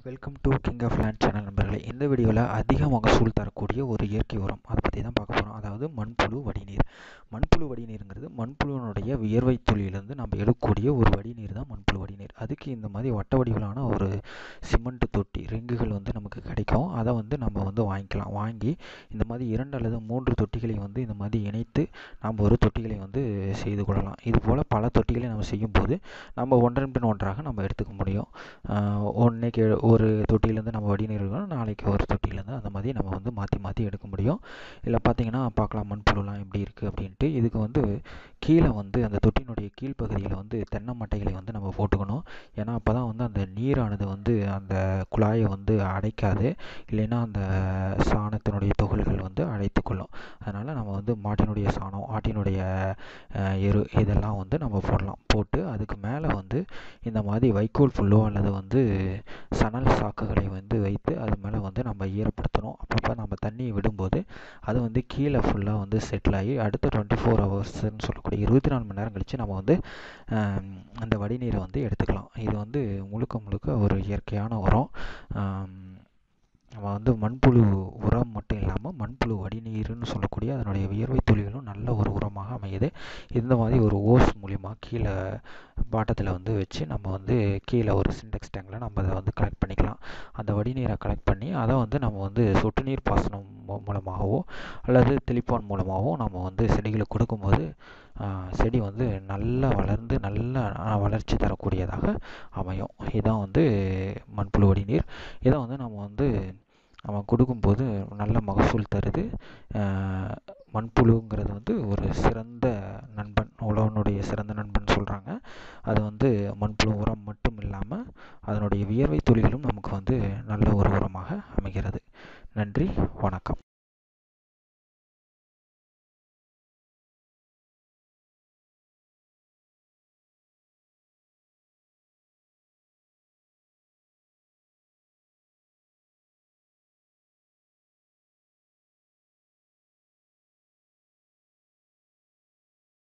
welcome to king of land channel நண்பர்களே இந்த வீடியோவில் அதிக மகசூல் தரக்கூடிய ஒரு இயற்கை உரம் அதை பற்றி தான் பார்க்க போகிறோம் அதாவது மண்புழு வடிநீர் மண்புழு வடிநீருங்கிறது மண்புழுவினுடைய வியர்வை துளியிலேருந்து நம்ம எடுக்கக்கூடிய ஒரு வடிநீர் தான் மண்புழு வடிநீர் அதுக்கு இந்த மாதிரி வட்ட வடிவிலான ஒரு சிமெண்ட் தொட்டி ரிங்குகள் வந்து நமக்கு கிடைக்கும் அதை வந்து நம்ம வந்து வாங்கிக்கலாம் வாங்கி இந்த மாதிரி இரண்டு அல்லது மூன்று தொட்டிகளை வந்து இந்த மாதிரி இணைத்து நம்ம ஒரு தொட்டிகளை வந்து செய்து கொள்ளலாம் இது போல் பல தொட்டிகளை நம்ம செய்யும்போது நம்ம ஒன்றன் பின் ஒன்றாக நம்ம எடுத்துக்க முடியும் ஒன்றைக்கு ஒரு தொட்டியிலேருந்து நம்ம வடிநீர் எடுக்கணும் நாளைக்கு ஒரு தொட்டியிலேருந்து அந்த மாதிரி நம்ம வந்து மாற்றி மாற்றி எடுக்க முடியும் இதில் பார்த்தீங்கன்னா பார்க்கலாம் மண்புழுலாம் எப்படி இருக்குது அப்படின்ட்டு இதுக்கு வந்து கீழே வந்து அந்த தொட்டியினுடைய கீழ்ப்பகுதியில் வந்து தென்னை மட்டைகளை வந்து நம்ம போட்டுக்கணும் ஏன்னா அப்போ தான் வந்து அந்த நீரானது வந்து அந்த குழாயை வந்து அடைக்காது இல்லைன்னா அந்த சாணத்தினுடைய துகள்கள் வந்து அடைத்துக்கொள்ளும் அதனால் நம்ம வந்து மாட்டினுடைய சாணம் ஆட்டினுடைய எரு இதெல்லாம் வந்து நம்ம போடலாம் போட்டு அதுக்கு மேலே வந்து இந்த மாதிரி வைக்கோல் புல்லோ அல்லது வந்து சணல் சாக்குகளை வந்து வைத்து அது மேலே வந்து நம்ம ஈரப்படுத்தணும் அப்பப்போ நம்ம தண்ணியை விடும்போது அது வந்து கீழே ஃபுல்லாக வந்து செட்டில் ஆகி அடுத்த டுவெண்ட்டி ஃபோர் ஹவர்ஸ்ன்னு சொல்லக்கூடிய இருபத்தி நாலு மணி நேரம் கழித்து நம்ம வந்து அந்த வடிநீரை வந்து எடுத்துக்கலாம் இது வந்து முழுக்க முழுக்க ஒரு இயற்கையான உரம் நம்ம வந்து மண்புழு உரம் மட்டும் இல்லாமல் மண்புழு வடிநீர்னு சொல்லக்கூடிய அதனுடைய வியர்வை துளிகளும் நல்ல ஒரு உரமாக அமையுது இந்த மாதிரி ஒரு ஓஸ் மூலிமா கீழே பாட்டத்தில் வந்து வச்சு நம்ம வந்து கீழே ஒரு சிண்டெக்ஸ் டேங்கில் நம்ம அதை வந்து கலெக்ட் பண்ணிக்கலாம் அந்த வடிநீரை கலெக்ட் பண்ணி அதை வந்து நம்ம வந்து சொட்டு நீர் பாசனம் மூலமாகவோ அல்லது தெளிப்பான் மூலமாகவோ நம்ம வந்து செடிகளுக்கு கொடுக்கும்போது செடி வந்து நல்லா வளர்ந்து நல்ல வளர்ச்சி தரக்கூடியதாக அமையும் இதான் வந்து மண்புழு வடிநீர் இதை வந்து நம்ம வந்து நம்ம கொடுக்கும்போது நல்ல மகசூல் தருது மண்புழுங்கிறது வந்து ஒரு சிறந்த நண்பன் உழவனுடைய சிறந்த நண்பன் சொல்கிறாங்க அது வந்து மண்புழு உரம் மட்டும் இல்லாமல் அதனுடைய வியர்வை துளிகளும் நமக்கு வந்து நல்ல ஒரு உரமாக அமைகிறது நன்றி வணக்கம்